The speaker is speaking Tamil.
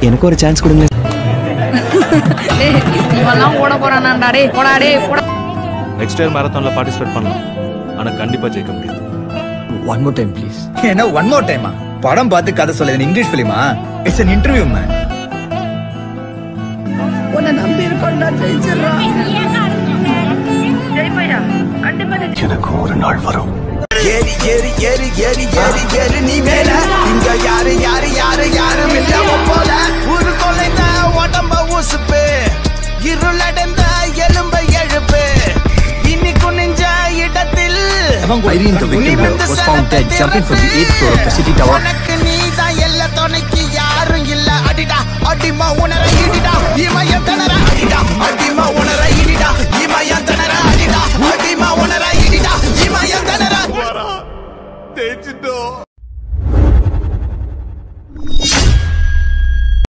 எனக்கு ஒரு சான்ஸ் கொடுங்க டேய் இவெல்லாம் ஓட போறானாண்டா டேய் போடா டேய் போடா நெக்ஸ்ட் இயர் மேரத்தான்ல பார்ட்டிசிபேட் பண்ணலாம் ஆனா கண்டிப்பா ஜெயிக்க முடியாது ஒன் மோர் டைம் ப்ளீஸ் என்ன ஒன் மோர் டைமா படம் பார்த்து கதை சொல்லுது இங்கிலீஷ் ஃபிலிமா இட்ஸ் an இன்டர்வியூ மேன் ஏறி ஏறி ஏறி ஏறி ஏறி ஏறி நீ மேல இங்க யாரு யாரு யாரு யாரும் இல்ல போல ஒரு தொலைந்த உடம்ப உசுப்பு இருளடைந்த எலும்ப எழுப்பு இனி குனிஞ்ச இடத்தில் Irene, the victim, நிமிர்ந்து was found dead சனத்தை jumping from the eighth floor of the city tower. உனக்கு நீதான் எல்ல துணைக்கு